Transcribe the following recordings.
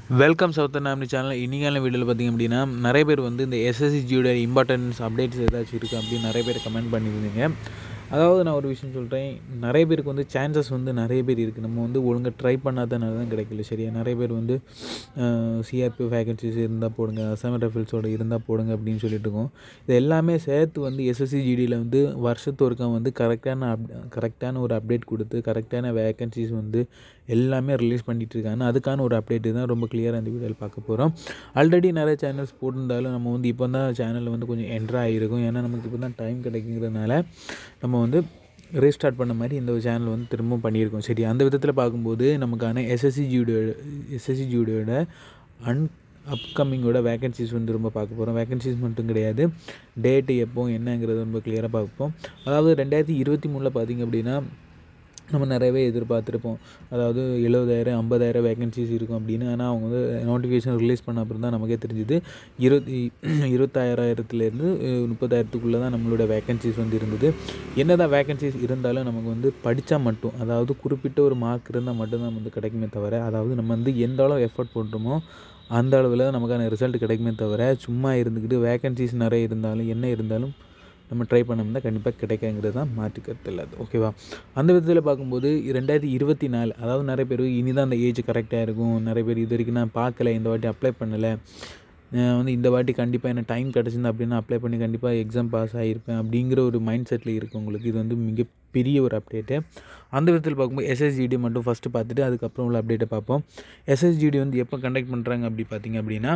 welcome south nominee channel இன்றைக்கான வீடியோவில் பார்த்திங்க அப்படின்னா நிறைய பேர் வந்து இந்த எஸ்எஸ்சிஜியோட இம்பார்ட்டன்ஸ் அப்டேட்ஸ் ஏதாச்சும் இருக்குது அப்படின்னு நிறைய பேர் கமெண்ட் பண்ணியிருந்தீங்க அதாவது நான் ஒரு விஷயம் சொல்கிறேன் நிறைய பேருக்கு வந்து சான்சஸ் வந்து நிறைய பேர் இருக்குது நம்ம வந்து ஒழுங்காக ட்ரை பண்ணாதனால தான் கிடைக்கல சரியா நிறைய பேர் வந்து சிஆர்பி வேகன்சிஸ் இருந்தால் போடுங்க அசாம ரெஃபில்ஸோட இருந்தால் போடுங்க அப்படின்னு சொல்லிட்டு இருக்கோம் இது எல்லாமே சேர்த்து வந்து எஸ்எஸ்சிஜிடியில் வந்து வருஷத்தொருக்கம் வந்து கரெக்டான அப் கரெக்டான ஒரு அப்டேட் கொடுத்து கரெக்டான வேகன்சிஸ் வந்து எல்லாமே ரிலீஸ் பண்ணிகிட்டு இருக்காங்க அதுக்கான ஒரு அப்டேட்டு தான் ரொம்ப கிளியராக இந்த வீடியோவில் பார்க்க போகிறோம் ஆல்ரெடி நிறைய சேனல்ஸ் போட்டிருந்தாலும் நம்ம வந்து இப்போ தான் சேனலில் வந்து கொஞ்சம் என்ட்ரு ஆகிருக்கும் ஏன்னா நமக்கு இப்போ தான் டைம் கிடைக்குங்கிறதுனால நம்ம வந்து ரீஸ்டார்ட் பண்ண மாதிரி இந்த சேனல் வந்து திரும்பவும் பண்ணியிருக்கோம் சரி அந்த விதத்தில் பார்க்கும்போது நமக்கான எஸ்எஸ்சிஜியோட எஸ்எஸ்சிஜியோட அன் அப்கமிங்கோட வேகன்சிஸ் வந்து ரொம்ப பார்க்க போகிறோம் வேகன்சிஸ் மட்டும் கிடையாது டேட்டு எப்போ என்னங்கிறது ரொம்ப கிளியராக பார்ப்போம் அதாவது ரெண்டாயிரத்தி இருபத்தி மூணில் பார்த்திங்க அப்படின்னா நம்ம நிறையவே எதிர்பார்த்துருப்போம் அதாவது எழுபதாயிரம் ஐம்பதாயிரம் வேகன்சிஸ் இருக்கும் அப்படின்னு ஆனால் அவங்க வந்து நோட்டிஃபிகேஷன் ரிலீஸ் பண்ண அப்புறம் தான் நமக்கே தெரிஞ்சுது இருபத்தி இருபத்தாயிரத்துலேருந்து முப்பதாயிரத்துக்குள்ளே தான் நம்மளோட வேகன்சிஸ் வந்து இருந்தது என்ன தான் வேகன்சிஸ் இருந்தாலும் நமக்கு வந்து படித்தா மட்டும் அதாவது குறிப்பிட்ட ஒரு மார்க் இருந்தால் மட்டும்தான் வந்து கிடைக்குமே தவிர அதாவது நம்ம வந்து எந்த அளவு எஃபர்ட் போட்டுறோமோ அந்த அளவில் நமக்கான ரிசல்ட் கிடைக்குமே தவிர சும்மா இருந்துக்கிட்டு வேகன்சிஸ் நிறைய இருந்தாலும் என்ன இருந்தாலும் நம்ம ட்ரை பண்ணோம்னா கண்டிப்பாக கிடைக்காங்கிறது தான் மாற்று கருத்து இல்லாது ஓகேவா அந்த விதத்தில் பார்க்கும்போது ரெண்டாயிரத்தி இருபத்தி நாலு அதாவது நிறைய பேர் இனி தான் அந்த ஏஜ் கரெக்டாக இருக்கும் நிறைய பேர் இது வரைக்கும் நான் பார்க்கல இந்த வாட்டி அப்ளை பண்ணலை வந்து இந்த வாட்டி கண்டிப்பாக என்ன டைம் கிடச்சிருந்தா அப்படின்னா அப்ளை பண்ணி கண்டிப்பாக எக்ஸாம் பாஸ் ஆகிருப்பேன் அப்படிங்கிற ஒரு மைண்ட் செட்டில் இருக்குது உங்களுக்கு இது வந்து மிகப்பெரிய ஒரு அப்டேட்டு அந்த விதத்தில் பார்க்கும்போது எஸ்எஸ்ஜிடி மட்டும் ஃபஸ்ட்டு பார்த்துட்டு அதுக்கப்புறம் உள்ள அப்டேட்டை பார்ப்போம் எஸ்எஸ்ஜிடி வந்து எப்போ கண்டக்ட் பண்ணுறாங்க அப்படி பார்த்தீங்க அப்படின்னா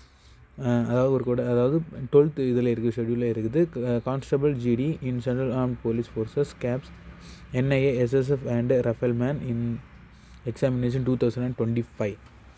அதாவது ஒரு கூட அதாவது டுவெல்த்து இதில் இருக்குது ஷெடியூலில் இருக்குது constable GD in central arm police forces CAPFs NIA SSF and rifleman in examination two thousand and twenty five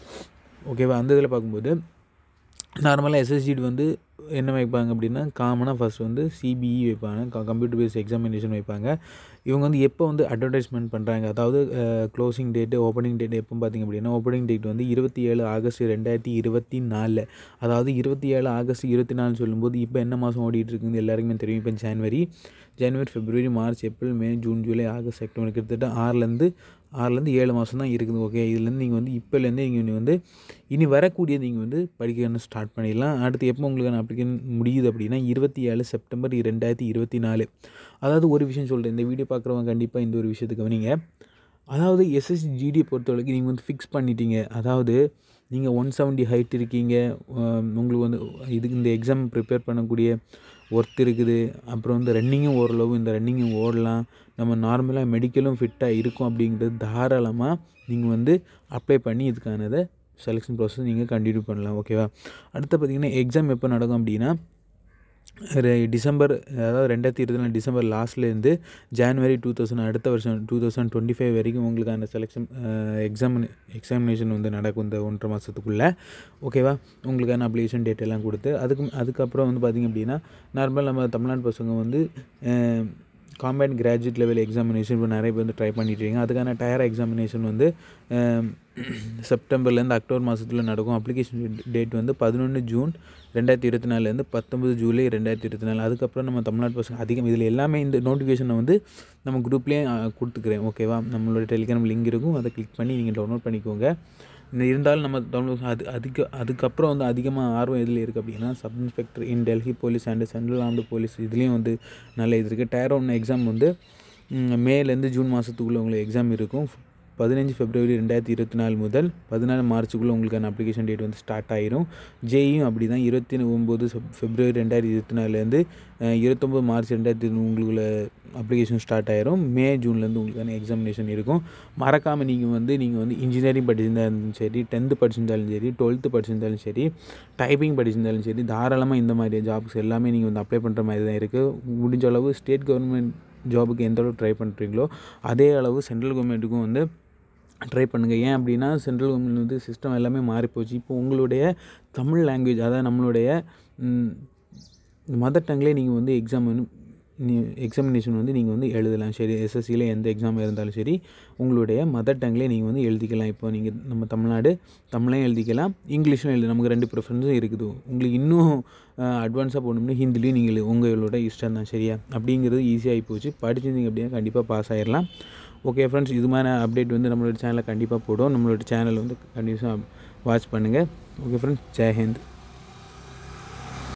ஓகேவா அந்த இதில் பார்க்கும்போது நார்மலாக எஸ்எஸ்ஜிடி வந்து என்ன வைப்பாங்க அப்படின்னா காமனாக ஃபஸ்ட் வந்து சிபிஇ வைப்பாங்க கம்ப்யூட்டர் பேஸ்ட் எக்ஸாமினேஷன் வைப்பாங்க இவங்க வந்து எப்போ வந்து அட்வர்டைஸ்மெண்ட் பண்ணுறாங்க அதாவது க்ளோசிங் டேட்டு ஓப்பனிங் டேட் எப்போ பார்த்திங்க அப்படின்னா ஓப்பனிங் டேட் வந்து இருபத்தி ஏழு ஆகஸ்ட் ரெண்டாயிரத்தி இருபத்தி நாலில் அதாவது இருபத்தி ஏழு ஆகஸ்ட் இருபத்தி நாலு சொல்லும்போது இப்போ என்ன மாதம் ஓடிட்டு இருக்குன்னு எல்லாருக்குமே தெரியும் இப்போ ஜனவரி ஜனவரி பிப்ரவரி மார்ச் ஏப்ரல் மே ஜூன் ஜூலை ஆகஸ்ட் செப்டம்பர் கிட்டத்தட்ட ஆறுலேருந்து ஆறுலேருந்து ஏழு மாதம் தான் இருக்குது ஓகே இதுலேருந்து நீங்கள் வந்து இப்போலேருந்து நீங்கள் வந்து இனி வரக்கூடிய நீங்கள் வந்து படிக்கணும் ஸ்டார்ட் பண்ணிடலாம் அடுத்து எப்போ உங்களுக்கான அப்ளிகேஷன் முடியுது அப்படின்னா இருபத்தி ஏழு செப்டம்பர் ரெண்டாயிரத்தி இருபத்தி நாலு அதாவது ஒரு விஷயம் சொல்கிறேன் இந்த வீடியோ பார்க்குறவங்க கண்டிப்பாக இந்த ஒரு விஷயத்துக்கு கவனிங்க அதாவது எஸ்எஸ்ஜிடியை பொறுத்தவரைக்கும் நீங்கள் வந்து ஃபிக்ஸ் பண்ணிட்டீங்க அதாவது நீங்கள் ஒன் செவன்ட்டி ஹைட் இருக்கீங்க உங்களுக்கு வந்து இதுக்கு இந்த எக்ஸாம் ப்ரிப்பேர் பண்ணக்கூடிய ஒர்த் இருக்குது அப்புறம் வந்து ரன்னிங்கும் ஓரளவு இந்த ரன்னிங்கும் ஓடலாம் நம்ம நார்மலாக மெடிக்கலும் ஃபிட்டாக இருக்கும் அப்படிங்கிறது தாராளமாக நீங்கள் வந்து அப்ளை பண்ணி இதுக்கானதை செலெக்ஷன் ப்ராசஸ் நீங்கள் கண்டினியூ பண்ணலாம் ஓகேவா அடுத்து பார்த்திங்கன்னா எக்ஸாம் எப்போ நடக்கும் அப்படின்னா டிசம்பர் அதாவது ரெண்டாயிரத்தி இருபத்தி நாலு டிசம்பர் லாஸ்ட்லேருந்து ஜான்வரி டூ தௌசண்ட் அடுத்த வருஷம் டூ தௌசண்ட் டுவெண்ட்டி ஃபைவ் வரைக்கும் உங்களுக்கு அந்த செலெக்ஷன் எக்ஸாம் எக்ஸாமினேஷன் வந்து நடக்கும் இந்த ஒன்றரை மாதத்துக்குள்ளே ஓகேவா உங்களுக்கான அப்ளிகேஷன் டேட் எல்லாம் கொடுத்து அதுக்கு அதுக்கப்புறம் வந்து பார்த்திங்க அப்படின்னா நார்மல் நம்ம தமிழ்நாடு பசங்க வந்து காம்பேண்ட் கிராஜுவேட் லெவல் எக்ஸாமினேஷன் இப்போ நிறைய பேர் வந்து ட்ரை பண்ணிட்டு இருக்கீங்க அதுக்கான டயர் எக்ஸாமினேஷன் வந்து செப்டம்பர்லேருந்து அக்டோபர் மாதத்தில் நடக்கும் அப்ளிகேஷன் டேட் வந்து பதினொன்று ஜூன் ரெண்டாயிரத்தி இருபத்தி நாலுலேருந்து பத்தொம்பது ஜூலை ரெண்டாயிரத்தி இருபத்தி நாலு அதுக்கப்புறம் நம்ம தமிழ்நாடு பசங்க அதிகம் இதில் எல்லாமே இந்த நோட்டிஃபிகேஷனை வந்து நம்ம குரூப்லேயே கொடுத்துக்கிறேன் ஓகேவா நம்மளோட டெலிகிராம் லிங்க் இருக்கும் அதை கிளிக் பண்ணி நீங்கள் டவுன்லோட் பண்ணிக்கோங்க இருந்தாலும் நம்ம டவுன்லோட் அது அதுக்கு அதுக்கப்புறம் வந்து அதிகமாக ஆர்வம் எதில் இருக்குது அப்படின்னா sub inspector in Delhi police and central armed police இதுலேயும் வந்து நல்ல இது இருக்குது டயர் ஒன் எக்ஸாம் வந்து மேலேருந்து ஜூன் மாதத்துக்குள்ளே உங்களுக்கு எக்ஸாம் இருக்கும் பதினஞ்சு ஃபெப்ரவரி ரெண்டாயிரத்தி இருபத்தி நாலு முதல் பதினாலு மார்ச்சுக்குள்ளே உங்களுக்கான அப்ளிகேஷன் டேட் வந்து ஸ்டார்ட் ஆயிரும் ஜேயும் அப்படி தான் இருபத்தி ஒம்பது ஃபெப்ரவரி ரெண்டாயிரத்தி இருபத்தி நாலுலேருந்து இருபத்தொம்பது மார்ச் ரெண்டாயிரத்தி உங்களுக்குள்ள அப்ளிகேஷன் ஸ்டார்ட் ஆயிரும் மே ஜூன்லேருந்து உங்களுக்கான எக்ஸாமினேஷன் இருக்கும் மறக்காமல் நீங்கள் வந்து நீங்கள் வந்து இன்ஜினியரிங் படிச்சிருந்தாலும் சரி டென்த்து படிச்சிருந்தாலும் சரி டுவெல்த்து படிச்சிருந்தாலும் சரி டைப்பிங் படிச்சிருந்தாலும் சரி தாராளமாக இந்த மாதிரி ஜாப்ஸ் எல்லாமே நீங்கள் வந்து அப்ளை பண்ணுற மாதிரி தான் இருக்குது முடிஞ்ச அளவு ஸ்டேட் கவர்மெண்ட் ஜாபுக்கு எந்த அளவு ட்ரை பண்ணுறீங்களோ அதே அளவு சென்ட்ரல் கவர்மெண்ட்டுக்கும் வந்து ட்ரை பண்ணுங்கள் ஏன் அப்படின்னா சென்ட்ரல் கவர்மெண்ட் வந்து சிஸ்டம் எல்லாமே மாறிப்போச்சு இப்போ உங்களுடைய தமிழ் லாங்குவேஜ் அதாவது நம்மளுடைய மதர் டங்லேயே நீங்கள் வந்து எக்ஸாம் வந்து எக்ஸாமினேஷன் வந்து நீங்கள் வந்து எழுதலாம் சரி எஸ்எஸ்சியில் எந்த எக்ஸாம் இருந்தாலும் சரி உங்களுடைய மதர் டங்லேயே நீங்கள் வந்து எழுதிக்கலாம் இப்போ நீங்கள் நம்ம தமிழ்நாடு தமிழையும் எழுதிக்கலாம் இங்கிலீஷும் எழுதி நமக்கு ரெண்டு ப்ரிஃபரன்ஸும் இருக்குது உங்களுக்கு இன்னும் அட்வான்ஸாக போகணும்னா ஹிந்திலையும் நீங்கள் உங்களோட இஷ்டம் தான் சரியா அப்படிங்கிறது ஈஸியாகி போச்சு படிச்சிருந்தீங்க அப்படின்னா கண்டிப்பாக பாஸ் ஆயிடலாம் ஓகே ஃப்ரெண்ட்ஸ் இது மாதிரி அப்டேட் வந்து நம்மளோட சேனலில் கண்டிப்பாக போடும் நம்மளோட சேனல் வந்து கண்டிப்பாக வாட்ச் பண்ணுங்கள் ஓகே ஃப்ரெண்ட்ஸ் ஜெய் ஹிந்த்